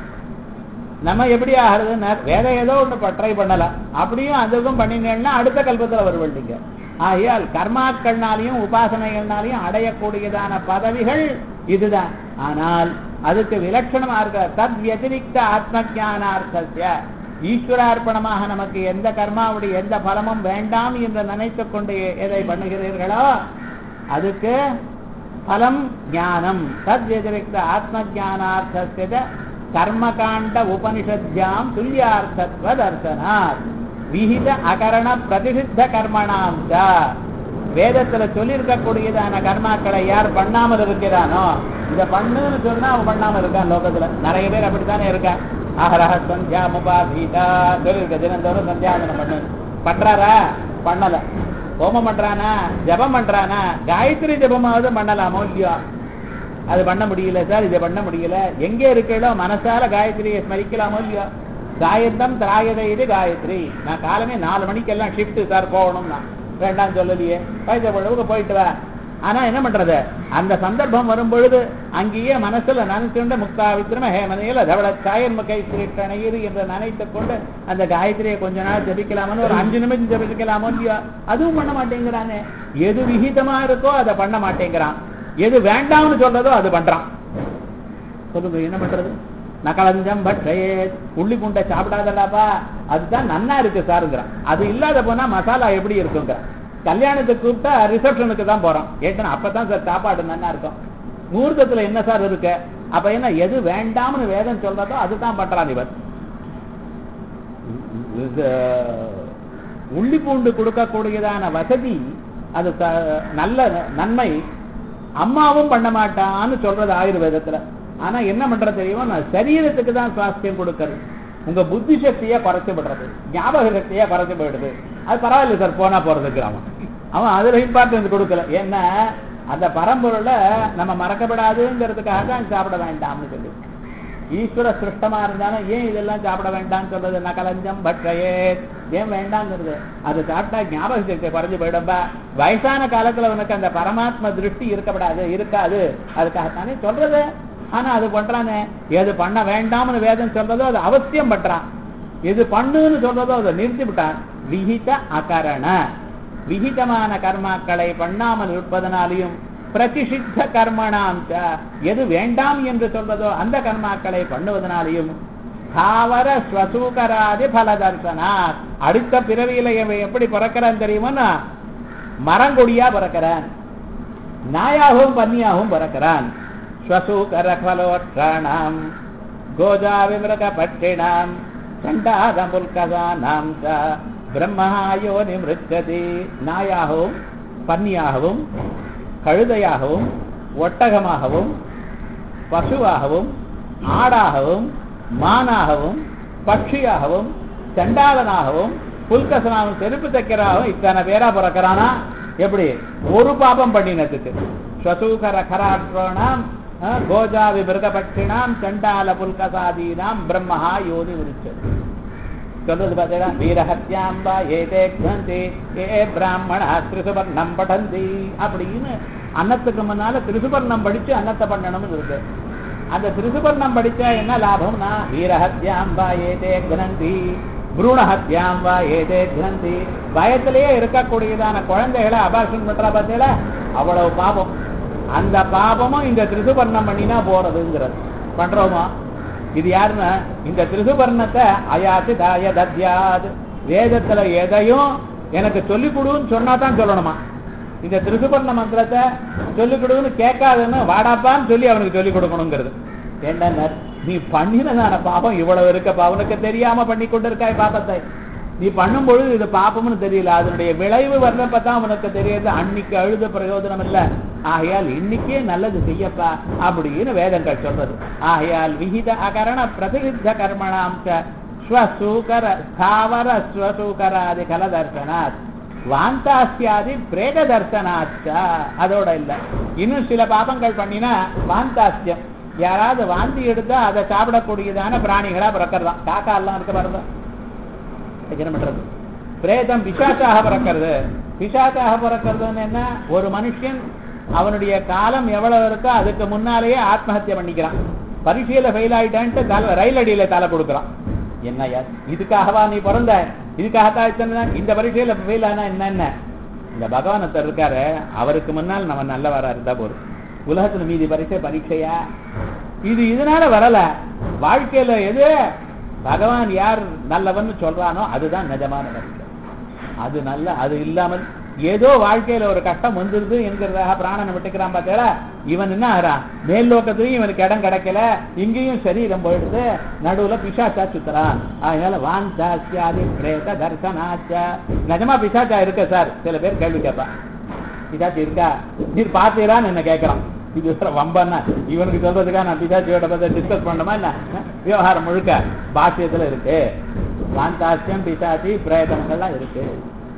S1: நம்ம எப்படி ஆகுறதுன்னா வேற ஏதோ ஒண்ணு ட்ரை பண்ணலாம் அப்படியும் அதுக்கும் பண்ணினேன்னா அடுத்த கல்பத்துல வருவீங்க ஆகையால் கர்மாக்கள்னாலையும் உபாசனைகள்னாலையும் அடையக்கூடியதான பதவிகள் இதுதான் ஆனால் அதுக்கு விலட்சணமா இருக்கிற தத் வதிரிக்த ஆத்ம ஜானார்த்தசிய ஈஸ்வரார்ப்பணமாக நமக்கு எந்த கர்மாவுடைய எந்த பலமும் வேண்டாம் என்று நினைத்துக் கொண்டு எதை பண்ணுகிறீர்களோ அதுக்கு பலம் ஞானம் தத் வதிரிக்த ஆத்ம ஜானார்த்தசிய கர்மகாண்ட உபனிஷத்யாம் துல்லியார்த்தத்வ தர்சனாத் விஹித அகரண பிரதிஷித்த கர்மணாம் வேதத்துல சொல்லியிருக்கக்கூடியதான கர்மாக்களை யார் பண்ணாமல் இருக்கிறானோ இத பண்ணுன்னு சொன்னா அவன் பண்ணாம இருக்கான் லோகத்துல நிறைய பேர் அப்படித்தானே இருக்கான் அஹரஹ சந்தியா முபாதீதா சொல்லியிருக்க தினந்தோறும் சந்தியாவந்தனம் பண்ணு பண்றாரா பண்ணல ஹோமம் பண்றானா ஜபம் பண்றானா காயத்ரி ஜபமாவது பண்ணலாமோ இல்லையோ அது பண்ண முடியல சார் இதை பண்ண முடியல எங்க இருக்கோ மனசால காயத்ரியை ஸ்மரிக்கலாமோ இல்லையோ காயத்தம் திராயதை இது காயத்ரி நான் காலமே நாலு மணிக்கெல்லாம் ஷிஃப்ட் சார் போகணும்னா வேண்டாம் சொல்லலையே வயசு பொழுதுக்கு போயிட்டு வா ஆனா என்ன பண்றது அந்த சந்தர்ப்பம் வரும் பொழுது அங்கேயே மனசுல நினைச்சுண்டு முக்தா வித்திரம ஹேமனையில தவள சாயன் கை சிரிட்டணையிரு என்று நினைத்துக் கொண்டு அந்த காயத்ரியை கொஞ்ச நாள் ஜபிக்கலாமன்னு ஒரு அஞ்சு நிமிஷம் ஜபிக்கலாமோ இல்லையோ அதுவும் பண்ண மாட்டேங்கிறானே எது விகிதமா இருக்கோ அதை பண்ண மாட்டேங்கிறான் எது வேண்டாம்னு சொல்றதோ அது பண்றான் சொல்லுங்க என்ன பண்றது நகலஞ்சம் பட்டையே உள்ளி பூண்டை சாப்பிடாதடாப்பா அதுதான் நன்னா இருக்கு சாருங்கிறான் அது இல்லாத போனா மசாலா எப்படி இருக்குங்க கல்யாணத்துக்கு கூப்பிட்டா ரிசப்ஷனுக்கு தான் போறோம் ஏன்னா அப்பதான் சார் சாப்பாடு நன்னா இருக்கும் முகூர்த்தத்துல என்ன சார் இருக்கு அப்ப என்ன எது வேண்டாம்னு வேதம் சொல்றதோ அதுதான் பண்றான் இவர் உள்ளி பூண்டு கொடுக்கக்கூடியதான வசதி அது நல்ல நன்மை அம்மாவும் பண்ண மாட்டான்னு சொல்றது ஆயுர்வேதத்துல ஆனா என்ன பண்றது தெரியுமா நான் சரீரத்துக்கு தான் சுவாஸ்தியம் கொடுக்கறது உங்க புத்தி சக்தியை குறைச்சு விடுறது ஞாபக சக்தியை குறைச்சு போயிடுது அது பரவாயில்ல சார் போனா போறதுக்கு அவன் அவன் அதுல இம்பார்ட்டன்ஸ் கொடுக்கல என்ன அந்த பரம்பொருளை நம்ம மறக்கப்படாதுங்கிறதுக்காக தான் சாப்பிட வேண்டாம்னு சொல்லி ஈஸ்வர சிருஷ்டமா இருந்தாலும் ஏன் இதெல்லாம் சாப்பிட வேண்டாம்னு சொல்றது நகலஞ்சம் பற்றையே ஏன் வேண்டாங்கிறது அது சாப்பிட்டா ஞாபக சக்தி குறைஞ்சு போயிடும்பா வயசான காலத்துல உனக்கு அந்த பரமாத்ம திருஷ்டி இருக்கப்படாது இருக்காது அதுக்காகத்தானே சொல்றது ஆனா அது பண்றானே எது பண்ண வேண்டாம்னு வேதம் சொல்றதோ அது அவசியம் பண்றான் எது பண்ணுன்னு சொல்றதோ அதை நிறுத்தி விட்டான் விகித அகரண விகிதமான கர்மாக்களை பண்ணாமல் இருப்பதனாலையும் பிரதிஷித்த கர்மணாம் எது வேண்டாம் என்று சொல்றதோ அந்த கர்மாக்களை பண்ணுவதனாலையும் தாவர ஸ்வசூகராதி பலதர்சனா அடுத்த பிறவியில இவன் எப்படி பிறக்கிறான் தெரியுமா மரங்கொடியா பிறக்கிறான் நாயாகவும் பன்னியாகவும் பிறக்கிறான் ஸ்வசூகரஃபலோற்றாணாம் கோஜா விமிருக பட்சிணாம் சண்டாதமுல்கதானாம் ச பிரம்மஹாயோ நிமிருச்சதி நாயாகவும் பன்னியாகவும் கழுதையாகவும் ஒட்டகமாகவும் பசுவாகவும் ஆடாகவும் மானாகவும் பட்சியாகவும் சண்டாளனாகவும் புல்கசனாகவும் செருப்பு தைக்கிறாகவும் இத்தனை பேரா பிறக்கிறானா எப்படி ஒரு பாபம் பண்ணினதுக்கு ஸ்வசூகர கராட்ரோணாம் கோஜா விபிருக பட்சிணாம் சண்டால புல்கசாதீனாம் பிரம்மஹா யோனி விருச்சது சொல்றது பார்த்தீங்கன்னா வீரஹத்யாம்பா ஏதே கிரந்தி ஏ பிராமணா திருசுபர்ணம் படந்தி அப்படின்னு அன்னத்துக்கு முன்னால திருசுபர்ணம் படிச்சு அன்னத்தை பண்ணணும்னு இருக்கு அந்த திருசுபர்ணம் படிச்சா என்ன லாபம்னா வீரஹத்யாம்பா ஏதே கிரந்தி புரூணஹத்யாம் வா ஏதே கிரந்தி பயத்திலேயே இருக்கக்கூடியதான குழந்தைகளை அபாஷன் பண்றா பார்த்தீங்களா அவ்வளவு பாபம் அந்த பாபமும் இந்த திருசுபர்ணம் பண்ணினா போறதுங்கிறது பண்றோமா இது யாருன்னா இந்த திருசுபர்ணத்தை அயாத்து தாய தத்யாது வேதத்துல எதையும் எனக்கு சொல்லிக் கொடுன்னு சொன்னா தான் சொல்லணுமா இந்த திருசுபர்ண மந்திரத்தை சொல்லிக் கொடுன்னு கேட்காதுன்னு வாடாப்பான்னு சொல்லி அவனுக்கு சொல்லிக் கொடுக்கணுங்கிறது ஏண்டா நீ பண்ணினதான பாபம் இவ்வளவு இருக்க அவனுக்கு தெரியாம பண்ணி கொண்டு இருக்காய் பாப்பத்தை நீ பண்ணும் பொழுது இது பாப்பம்னு தெரியல அதனுடைய விளைவு வர்றப்பதான் உனக்கு தெரியுது அன்னைக்கு அழுத பிரயோஜனம் இல்ல ஆகையால் இன்னைக்கே நல்லது செய்யப்பா அப்படின்னு வேதங்கள் சொல்றது ஆகையால் விகித அகரண பிரதிவித்த கர்மணாம் ச ஸ்வசூகர ஸ்தாவர ஸ்வசூகராதி கல தர்சனாத் வாந்தாஸ்யாதி பிரேத தர்சனாச்ச அதோட இல்ல இன்னும் சில பாபங்கள் பண்ணினா வாந்தாஸ்யம் யாராவது வாந்தி எடுத்தா அதை சாப்பிடக்கூடியதான பிராணிகளா பிறக்கிறதாம் காக்கா எல்லாம் இருக்க பாருங்க என்ன பண்றது பிரேதம் பிசாசாக பிறக்கிறது பிசாசாக பிறக்கிறதுன்னு என்ன ஒரு மனுஷன் அவனுடைய காலம் எவ்வளவு இருக்கோ அதுக்கு முன்னாலேயே ஆத்மஹத்தியை பண்ணிக்கிறான் பரீட்சையில ஃபெயில் ஆயிட்டான்ட்டு தலை ரயில் அடியில தலை கொடுக்குறான் என்னய்யா இதுக்காகவா நீ பிறந்த இதுக்காகத்தான் இத்தனை நாள் இந்த பரீட்சையில ஃபெயில் ஆனா என்னென்ன இந்த பகவானத்தர் இருக்காரு அவருக்கு முன்னால் நம்ம நல்லவரா இருந்தா போதும் உலகத்துல மீதி பரீட்சை பரீட்சையா இது இதனால வரல வாழ்க்கையில எது பகவான் யார் நல்லவன்னு சொல்றானோ அதுதான் நிஜமான பரீட்சை அது நல்ல அது இல்லாமல் ஏதோ வாழ்க்கையில ஒரு கஷ்டம் வந்துருது என்கிறதாக பிராணனை விட்டுக்கிறான் பார்த்தா இவன் என்ன ஆறான் மேல் லோக்கத்திலையும் இவனுக்கு இடம் கிடைக்கல இங்கேயும் சரீரம் போயிடுது நடுவுல பிசாச்சா சுத்துறான் அதனால வாந்தாசியாதி பிரேத தர்சனாச்சா நிஜமா பிசாச்சா இருக்க சார் சில பேர் கேள்வி கேட்பான் பிசாச்சி இருக்கா நீர் பார்த்தீரான்னு என்ன கேட்கறான் இது வேற வம்பன்னா இவனுக்கு சொல்றதுக்காக நான் பிசாச்சியோட பத்தி டிஸ்கஸ் பண்ணணுமா என்ன விவகாரம் முழுக்க பாஷ்யத்துல இருக்கு வாந்தாசியம் பிசாச்சி பிரேதங்கள்லாம் இருக்கு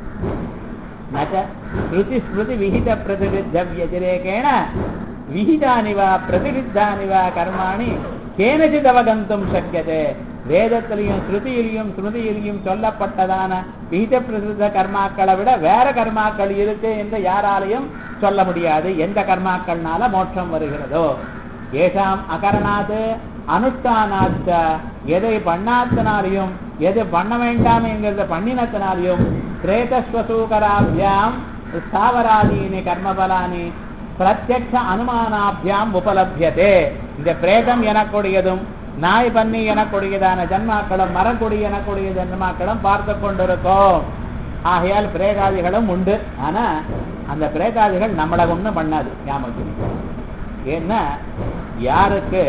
S1: நச்ச ஸ்ருதி ஸ்மிருதி விஹித பிரதிவித்த வியதிரேகேண விஹிதானி வா பிரதிவித்தானி வா கர்மாணி கேனச்சித் அவகந்தும் சக்கியதே வேதத்திலையும் ஸ்ருதியிலையும் ஸ்ருதியிலையும் சொல்லப்பட்டதான விகித பிரசித்த கர்மாக்களை விட வேற கர்மாக்கள் இருக்கு என்று யாராலையும் சொல்ல முடியாது எந்த கர்மாக்கள்னால மோட்சம் வருகிறதோ ஏஷாம் அகரணாது அனுஷ்டானாச்ச எதை பண்ணாத்தினாலையும் எது பண்ண வேண்டாம் என்கிறத பண்ணினத்தினாலையும் பிரேதஸ்வசூகராபியாம் ஸ்தாவராதீனி கர்மபலானி பிரத்யக்ஷ அனுமானாபியாம் உபலபியதே இந்த பிரேதம் எனக்கூடியதும் நாய் பண்ணி எனக்கூடியதான ஜன்மாக்களும் மரக்குடி எனக்கூடிய ஜன்மாக்களும் பார்த்து கொண்டிருக்கோம் ஆகையால் பிரேதாதிகளும் உண்டு ஆனா அந்த பிரேதாதிகள் நம்மளை ஒண்ணும் பண்ணாது ஞாபகம் ஏன்னா யாருக்கு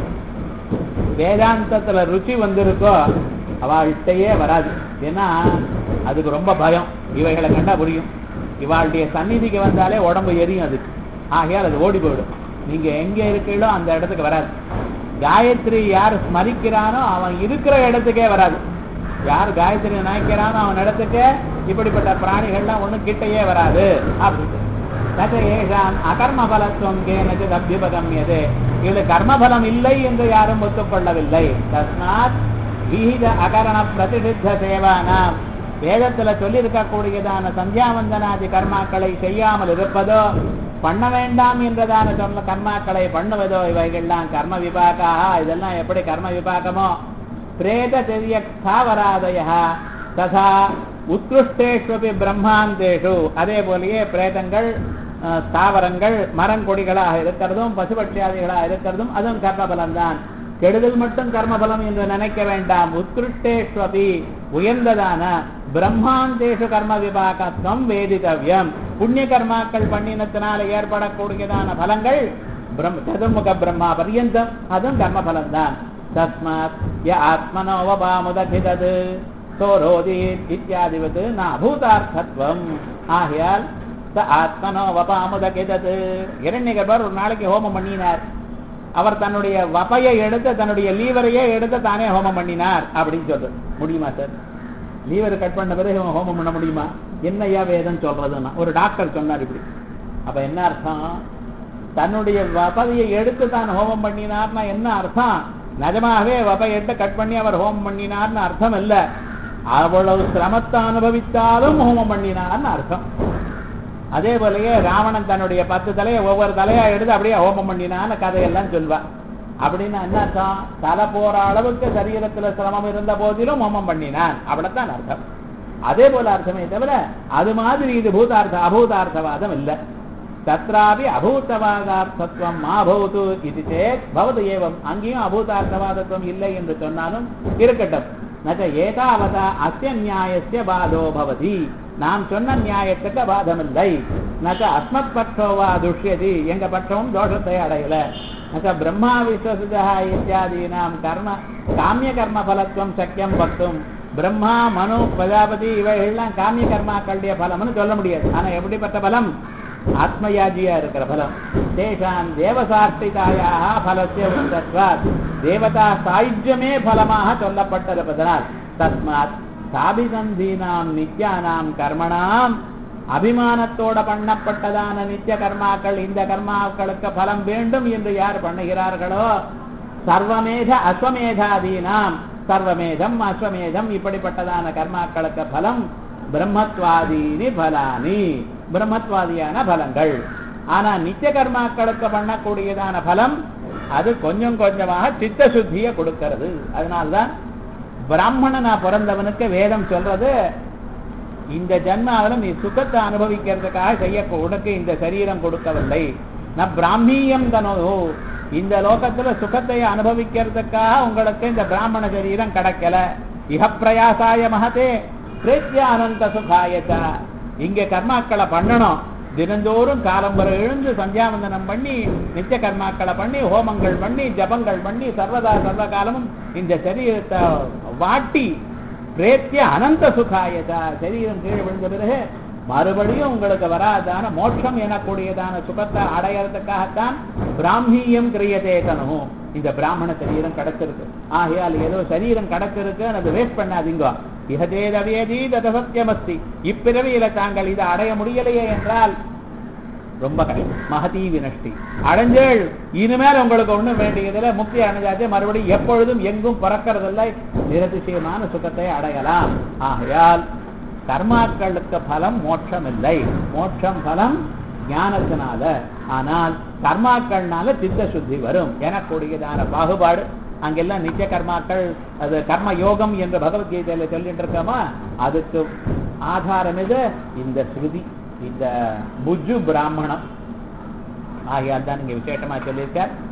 S1: வேதாந்தத்துல ருச்சி வந்திருக்கோ அவள்கிட்டயே வராது ஏன்னா அதுக்கு ரொம்ப பயம் இவைகளை கண்டா புரியும் இவாளுடைய சந்நிதிக்கு வந்தாலே உடம்பு எரியும் அதுக்கு ஆகையால் அது ஓடி போயிடும் நீங்க எங்க இருக்கீங்களோ அந்த இடத்துக்கு வராது காயத்ரி யார் ஸ்மரிக்கிறானோ அவன் இருக்கிற இடத்துக்கே வராது யார் காயத்ரி நினைக்கிறானோ அவன் இடத்துக்கு இப்படிப்பட்ட பிராணிகள்லாம் ஒண்ணு கிட்டையே வராது அப்படின்னு ஏஷாம் அகர்ம பலத்துவம் கேனது அபியுபகமியது இது கர்மபலம் இல்லை என்று யாரும் ஒத்துக்கொள்ளவில்லை தஸ்மாத் விஹித அகரண பிரதிஷித்த சேவானாம் வேதத்துல சொல்லி இருக்கக்கூடியதான சந்தியாவந்தனாதி கர்மாக்களை செய்யாமல் இருப்பதோ பண்ண வேண்டாம் என்றதான சொன்ன கர்மாக்களை பண்ணுவதோ இவைகள்லாம் கர்ம விபாகா இதெல்லாம் எப்படி கர்ம விபாகமோ பிரேத தெரிய ஸ்தாவராதய ததா உத்கிருஷ்டேஷ்வபி பிரம்மாந்தேஷு அதே போலயே பிரேதங்கள் அஹ், ஸ்தாவரங்கள் மரங்கொடிகளாக இருக்கிறதும் பசுபட்சியாதிகளாக இருக்கிறதும் அதுவும் கர்மபலம் தான் கெடுதல் மட்டும் கர்மபலம் என்று நினைக்க வேண்டாம் உத்கிருஷ்டேஷ்வபி உயர்ந்ததான பிரம்மாந்தேஷு கர்ம விபாகத்துவம் வேதிதவ்யம் புண்ணிய கர்மாக்கள் பண்ணினத்தினால ஏற்படக்கூடியதான பலங்கள் பிரம் சதுர்முக பிரம்மா பர்யந்தம் அதுவும் கர்மபலம் தான் தஸ்மாத் ய ஆத்மனோவபாமுதகிதது சோரோதீத் இத்தியாதிவது ந அபூதார்த்தத்வம் ஆகையால் ச ஆத்மனோவபாமுதகிதது இரண்யகர்பர் ஒரு நாளைக்கு ஹோமம் பண்ணினார் அவர் தன்னுடைய வபையை எடுத்து தன்னுடைய லீவரையே எடுத்து தானே ஹோமம் பண்ணினார் அப்படின்னு சொல்றது முடியுமா சார் லீவர் கட் பண்ண பிறகு இவன் ஹோமம் பண்ண முடியுமா என்னையா வேதம் சொல்றதுன்னா ஒரு டாக்டர் சொன்னார் இப்படி அப்ப என்ன அர்த்தம் தன்னுடைய வபையை எடுத்து தான் ஹோமம் பண்ணினார்னா என்ன அர்த்தம் நிஜமாகவே வபை எடுத்து கட் பண்ணி அவர் ஹோமம் பண்ணினார்னு அர்த்தம் இல்ல அவ்வளவு சிரமத்தை அனுபவித்தாலும் ஹோமம் பண்ணினார்னு அர்த்தம் அதே போலயே ராவணன் தன்னுடைய பத்து தலையை ஒவ்வொரு தலையா எடுத்து அப்படியே ஹோமம் பண்ணினான்னு கதையெல்லாம் சொல்வா அப்படின்னா என்ன அர்த்தம் தலை போற அளவுக்கு சரீரத்துல சிரமம் இருந்த போதிலும் ஹோமம் பண்ணினான் அவ்வளவுதான் அர்த்தம் அதே போல அர்த்தமே தவிர அது மாதிரி இது பூதார்த்த அபூதார்த்தவாதம் இல்ல தத்ராபி அபூத்தவாதார்த்தத்துவம் மா பௌது இது சேத் பவது ஏவம் அங்கேயும் அபூதார்த்தவாதத்துவம் இல்லை என்று சொன்னாலும் இருக்கட்டும் நச்ச ஏதாவதா அஸ்ய நியாயஸ்ய பாதோ பவதி நாம் சொன்ன நியாயத்துக்கு பாதமில்லை நச்ச அஸ்மத் பட்சோவா துஷ்யதி எங்க பட்சமும் தோஷத்தை அடையல நச்ச பிரம்மா விஸ்வசுதா இத்தியாதீனாம் கர்ம காமிய கர்ம பலத்துவம் சக்கியம் பக்தும் பிரம்மா மனு பிரஜாபதி இவைகள்லாம் காமிய கர்மாக்களுடைய பலம்னு சொல்ல முடியாது ஆனா எப்படிப்பட்ட பலம் ஆத்மயாஜியா இருக்கிற பலம் தேசான் தேவசார்த்திகாயாக பலசிய உத்தத்வாத் தேவதா சாயுஜ்யமே பலமாக சொல்லப்பட்டிருப்பதனால் தஸ்மாத் சாபிசந்தீனாம் நித்யானாம் கர்மணாம் அபிமானத்தோட பண்ணப்பட்டதான நித்திய கர்மாக்கள் இந்த கர்மாக்களுக்கு பலம் வேண்டும் என்று யார் பண்ணுகிறார்களோ சர்வமேத அஸ்வமேதாதீனாம் சர்வமேதம் அஸ்வமேதம் இப்படிப்பட்டதான கர்மாக்களுக்கு பலம் பிரம்மத்வாதீனி பலானி பிரம்மத்வாதியான பலங்கள் ஆனா நித்திய கர்மாக்களுக்கு பண்ணக்கூடியதான பலம் அது கொஞ்சம் கொஞ்சமாக சித்த சுத்தியை கொடுக்கிறது அதனால்தான் பிராமணனா பிறந்தவனுக்கு வேதம் சொல்றது இந்த ஜன்மாவில நீ சுகத்தை அனுபவிக்கிறதுக்காக செய்ய உனக்கு இந்த சரீரம் கொடுக்கவில்லை நான் பிராமியம் தனோ இந்த லோகத்துல சுகத்தை அனுபவிக்கிறதுக்காக உங்களுக்கு இந்த பிராமண சரீரம் கிடைக்கல இகப்பிரயாசாய மகதே பிரேத்திய அனந்த சுகாயச்ச இங்க கர்மாக்களை பண்ணணும் தினந்தோறும் காலம் வரை எழுந்து சந்தியாவந்தனம் பண்ணி நித்திய கர்மாக்களை பண்ணி ஹோமங்கள் பண்ணி ஜபங்கள் பண்ணி சர்வதா சர்வ காலமும் இந்த சரீரத்தை வாட்டி பிரேத்திய அனந்த சுகாயதா சரீரம் கீழே விழுந்த பிறகு மறுபடியும் உங்களுக்கு வராதான மோட்சம் எனக்கூடியதான சுகத்தை அடையறதுக்காகத்தான் பிராமியம் கிரியதே தனும் இந்த பிராமண சரீரம் கிடைச்சிருக்கு ஆகையால் ஏதோ சரீரம் கிடைச்சிருக்கு அது வேஸ்ட் பண்ணாதீங்க இகதேதவேதி தத சத்தியமஸ்தி இப்பிறவியில தாங்கள் இதை அடைய முடியலையே என்றால் ரொம்ப கஷ்டம் மகதீ வினஷ்டி அடைஞ்சேள் இனிமேல் உங்களுக்கு ஒண்ணும் வேண்டியதில்லை முக்தி அடைஞ்சாச்சு மறுபடியும் எப்பொழுதும் எங்கும் பிறக்கிறதில்லை நிரதிசயமான சுகத்தை அடையலாம் ஆகையால் கர்மாக்களுக்கு பலம் மோட்சம் இல்லை மோட்சம் பலம் ஞானத்தினால ஆனால் கர்மாக்கள்னால சித்த சுத்தி வரும் எனக்கூடியதான பாகுபாடு அங்கெல்லாம் நித்திய கர்மாக்கள் அது கர்ம யோகம் என்று பகவத்கீதையில சொல்லிட்டு இருக்கோமா அதுக்கு ஆதாரம் இது இந்த ஸ்ருதி இந்த புஜு பிராமணம் ஆகையால் தான் இங்க விசேஷமா சொல்லியிருக்கார்